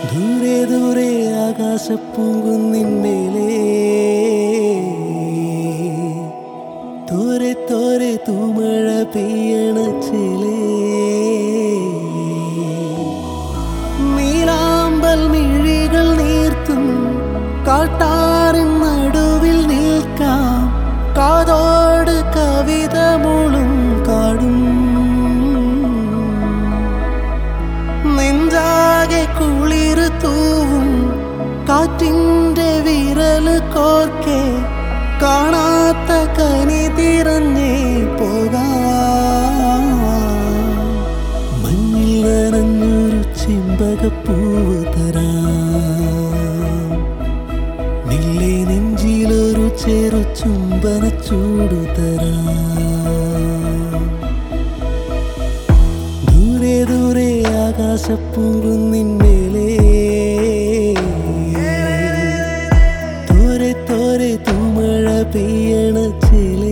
ദൂരെ ദൂരെ ആകാശപ്പൂങ്കുന്നിന്മേലേ തോരെ തോരെ തൂമഴ പെയ്യണ ചിലേ നീലാമ്പൽ മിഴികൾ നീർത്തും കാട്ടാറിൻ നടുവിൽ നിൽക്കാം കാതോട് കവിത മുളും കാടും നെഞ്ചാകെ കുളിര് തൂവും കാറ്റിൻ്റെ വിരല് കോർക്കെ കാണാത്ത കനി തിരഞ്ഞേ പോകാം മഞ്ഞിൽ നനഞ്ഞൊരു ചെമ്പകപ്പൂവ് തരാം നില്ലേ നെഞ്ചിലൊരു ചെറു ചുംബന ചൂടു തരാം ദൂരെ ദൂരെ ആകാശപ്പൂങ്കുന്നിന്മേലേ തോരെ തോരെ തൂമഴ പെയ്യണ ചിലേ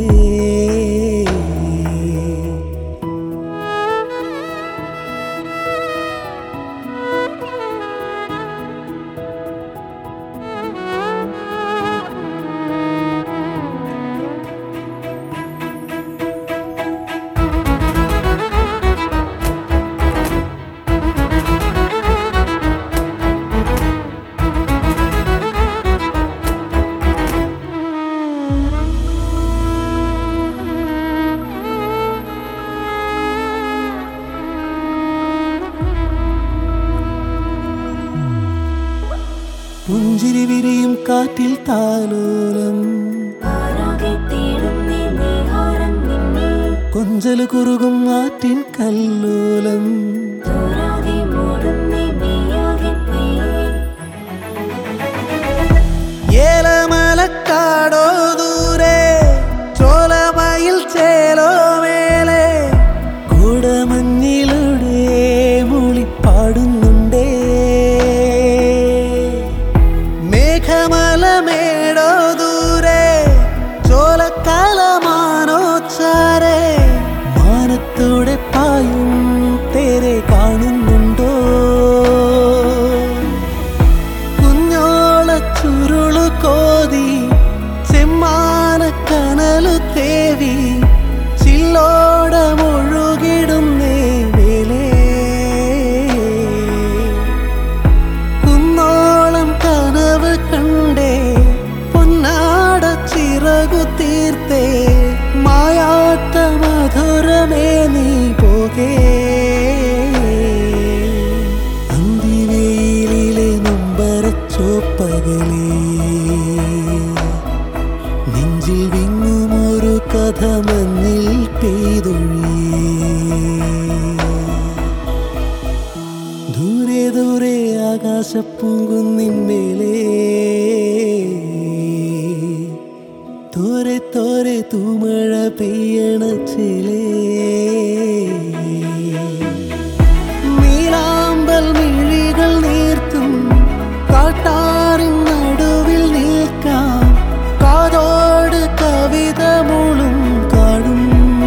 പുഞ്ചിരി വിരിയും കാറ്റിൽ താലോലം ആരാകെ തേടുന്നേ നീഹാരം നിന്നെ കൊഞ്ചല് കുറുകും ആറ്റിൻ കല്ലോലം തോരാതെ മൂടുന്നേ മെയ്യാകെ പെയ്യേ ഏലമലക്കാടോ ദൂരെ ചോലമയിൽ ചേലോ മേലെ കൂടമഞ്ഞിലൂടെ മൂളിപ്പാടുന്നുണ്ടേ മേഘമലമേടോ ദൂരെ ചോലക്കാലമാനോ ചാരെ മാനത്തൂടെ പായും തേരെ കാണുന്നുണ്ടോ കുഞ്ഞോള ചുരുളു കോതി ചെമ്മാന കനലു തേവി ചില്ലോടമൊഴുകിടുന്നേ വേലേ കുന്നോളം കനവ് കണ്ടേ പൊന്നാട ചിറകു തീർത്തേ മായാത്ത മധുരമേ നീ പോകേ അന്തിവേലിലെ നൊമ്പരച്ചോപ്പകലേ നെഞ്ചിൽ വിങ്ങുമൊരു കഥ മഞ്ഞിൽ പെയ്തൊഴിയേ ദൂരെ ദൂരെ ആകാശപ്പൂങ്കുന്നിന്മേലേ തോരെ തോരെ തൂമഴ പെയ്യണ ചിലേ നീലാമ്പൽ മിഴികൾ നീർത്തും കാട്ടാറിൻ നടുവിൽ നിൽക്കാം കാതോട് കവിത മുളും കാടും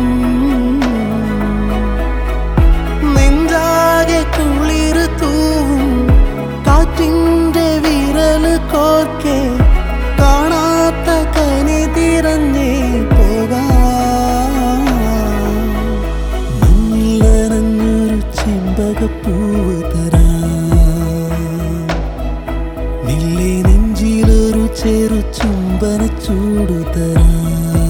നെഞ്ചാകെ കുളിര് തൂവും കാറ്റിൻ്റെ വിരല് കോർക്കെ കാണാത്ത കനി തിരഞ്ഞേ പോകാം മഞ്ഞിൽ നനഞ്ഞൊരു ചെമ്പകപ്പൂവ് തരാം നില്ലേ നെഞ്ചിലൊരു ചെറു ചുംബന ചൂടു തരാം